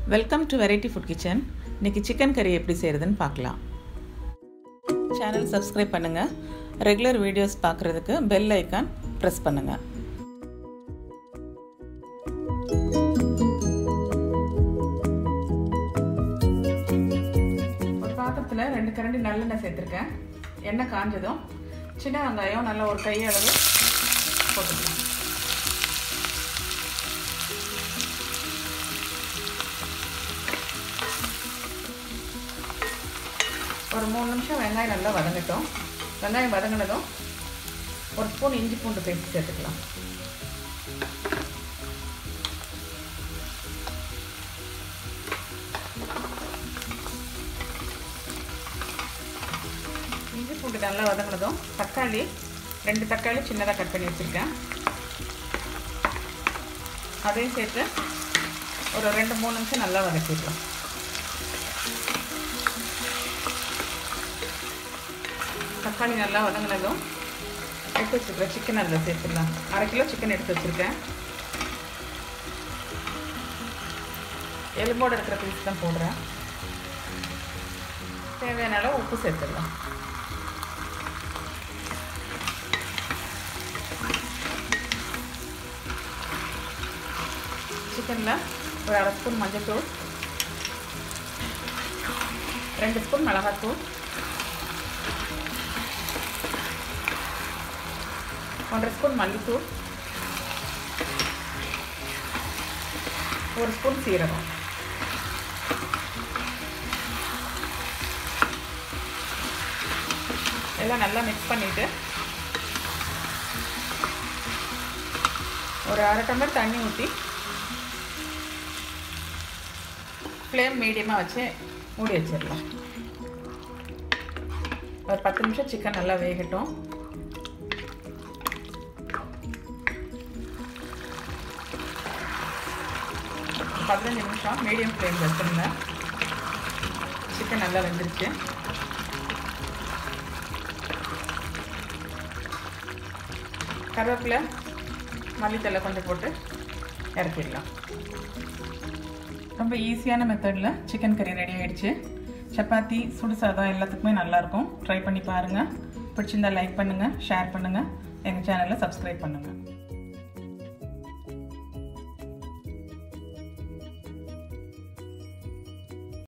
welcome to variety food kitchen இன்னைக்கு chicken கறி எப்படி செய்கிறதுன்னு பார்க்கலாம் சேனல் சப்ஸ்கிரைப் பண்ணுங்கள் ரெகுலர் வீடியோஸ் பார்க்குறதுக்கு பெல் ஐக்கான் ப்ரெஸ் பண்ணுங்கள் ஒரு பாத்திரத்தில் ரெண்டு கரண்டி நல்லெண்ணெய் சேர்த்துருக்கேன் எண்ணெய் காஞ்சதும் சின்ன வெங்காயம் நல்லா ஒரு கையளவு போட்டுக்கலாம் ஒரு மூணு நிமிஷம் வெங்காயம் நல்லா வதங்கட்டும் வெங்காயம் வதங்கினதும் ஒரு ஸ்பூன் இஞ்சி பூண்டு பேஸ்ட் சேர்த்துக்கலாம் இஞ்சி பூண்டு நல்லா வதங்கினதும் தக்காளி ரெண்டு தக்காளி சின்னதாக கட் பண்ணி வச்சுருக்கேன் அதையும் சேர்த்து ஒரு ரெண்டு மூணு நிமிஷம் நல்லா வதக்கிடலாம் தக்காளி நல்லா வதங்கினதும் எடுத்து வச்சுருக்கேன் சிக்கன் அதில் சேர்த்துடலாம் அரை கிலோ சிக்கன் எடுத்து வச்சுருக்கேன் எலும்போடு இருக்கிற பீஸ் தான் போடுறேன் தேவையான அளவு உப்பு சேர்த்துடலாம் சிக்கனில் ஒரு அரை ஸ்பூன் மஞ்சள்தூள் ரெண்டு ஸ்பூன் மிளகாத்தூள் ஒன்றரை ஸ்பூன் மல்லித்தூள் ஒரு ஸ்பூன் சீரகம் எல்லாம் நல்லா மிக்ஸ் பண்ணிவிட்டு ஒரு அரை டம்ளர் தண்ணி ஊற்றி ஃப்ளேம் மீடியமாக வச்சு மூடி வச்சிடலாம் ஒரு பத்து நிமிஷம் சிக்கன் நல்லா வேகட்டும் பதினஞ்சு நிமிஷம் மீடியம் ஃப்ளேம் வச்சுருந்தேன் சிக்கன் நல்லா வெந்துருச்சு கருவேப்பிலை மல்லித்தலை கொஞ்சம் போட்டு இறக்கிடலாம் ரொம்ப ஈஸியான மெத்தடில் சிக்கன் கறி ரெடி ஆகிடுச்சு சப்பாத்தி சுடு சாதம் எல்லாத்துக்குமே நல்லாயிருக்கும் ட்ரை பண்ணி பாருங்கள் பிடிச்சிருந்தா லைக் பண்ணுங்கள் ஷேர் பண்ணுங்கள் எங்கள் சேனலை சப்ஸ்கிரைப் பண்ணுங்கள்